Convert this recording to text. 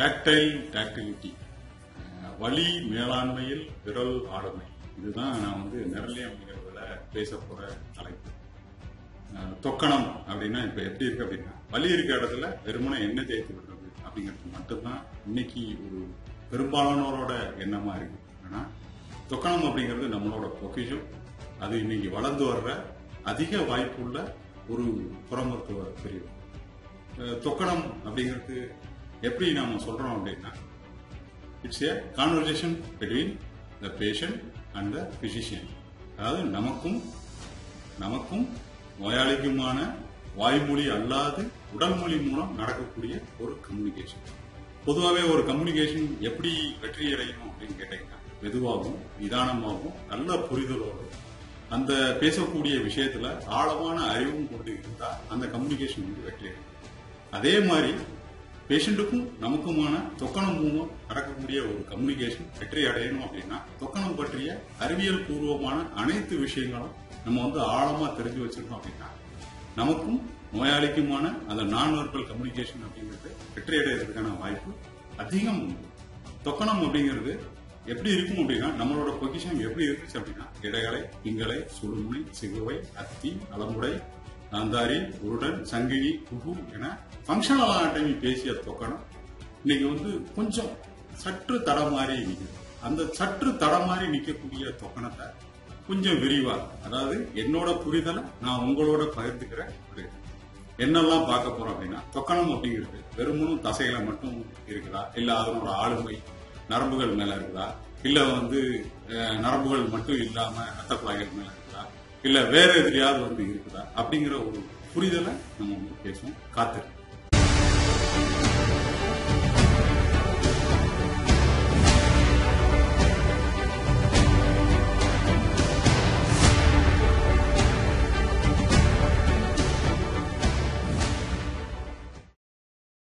tactile டாக்டிலிட்டி வலி மேலாண்மையில் விரல் ஆளுமை இதுதான் நான் வந்து நிரலியம் அப்படிங்கிறதுல பேச போற தலைப்பு அஹ், தொக்கணம் அப்படின்னா இப்ப எப்படி இருக்கு அப்படின்னா வலி இருக்க இடத்துல வெறுமனே எண்ணெய் தேய்த்து விடுறது அப்படிங்கிறது மட்டும்தான் இன்னைக்கு ஒரு பெரும்பாலானோரோட எண்ணமா இருக்கு ஆனா தொக்கணம் அப்படிங்கிறது நம்மளோட பொக்கிஷம் அது இன்னைக்கு வளர்ந்து வர்ற அதிக வாய்ப்புள்ள ஒரு புறமருத்துவ பிரிவு அஹ், தொக்கணம் அப்படிங்கிறது எப்படி நாம சொல்றோம் அப்படின்னா it's a conversation between the patient and the physician அதாவது நமக்கும் நமக்கும் நோயாளிக்குமான வாய்மொழி அல்லாது உடல் மொழி மூலம் நடக்கக்கூடிய ஒரு கம்யூனிகேஷன் பொதுவாகவே ஒரு கம்யூனிகேஷன் எப்படி வெற்றி அடையும் அப்படின்னு கேட்டீங்கன்னா மெதுவாகவும் நிதானமாகவும் நல்ல புரிதலோடும் அந்த பேசக்கூடிய விஷயத்துல ஆழமான அறிவும் கொண்டு இருந்தா அந்த கம்யூனிகேஷன் வந்து வெற்றி அடையும் அதே மாதிரி பேஷண்ட்டுக்கும் நமக்குமான தொக்கணம் மூலம் நடக்கக்கூடிய ஒரு கம்யூனிகேஷன் வெற்றி அடையணும் அப்படின்னா தொக்கணம் பற்றிய அறிவியல் பூர்வமான அனைத்து விஷயங்களும் நம்ம வந்து ஆழமா தெரிஞ்சு வச்சிருக்கோம் அப்படின்னா நமக்கும் நோயாளிக்குமான அந்த நான் வெர்பல் கம்யூனிகேஷன் அப்படிங்கிறது வெற்றி அடைகிறதுக்கான வாய்ப்பு அதிகம் உண்டு தொக்கணம் அப்படிங்கிறது எப்படி இருக்கும் அப்படின்னா நம்மளோட பொக்கிஷன் எப்படி இருந்துச்சு அப்படின்னா இடைகளை பிங்களை சுடுமுனை சிகுவை அத்தி அலமுடை காந்தாரி உருடன் சங்கிலி குகு என ஃபங்க்ஷனல் அனாட்டமி பேசிய தொக்கணம் இன்னைக்கு வந்து கொஞ்சம் சற்று தடமாறி நிற்குது அந்த சற்று தடமாறி நிற்கக்கூடிய தொக்கணத்தை கொஞ்சம் விரிவா அதாவது என்னோட புரிதலை நான் உங்களோட பகிர்ந்துக்கிறேன் ஒரு என்னெல்லாம் பார்க்க போறோம் அப்படின்னா தொக்கணம் அப்படிங்கிறது வெறுமனும் தசையில மட்டும் இருக்குதா இல்ல அதனோட ஆளுமை நரம்புகள் மேல இருக்குதா இல்ல வந்து அஹ், நரம்புகள் மட்டும் இல்லாம ரத்த குழாய்கள் மேல இருக்குதா இல்ல வேற எதுலயாவது வந்து இருக்குதா அப்படிங்கிற ஒரு புரிதலை நம்ம வந்து பேசுவோம் காத்திரு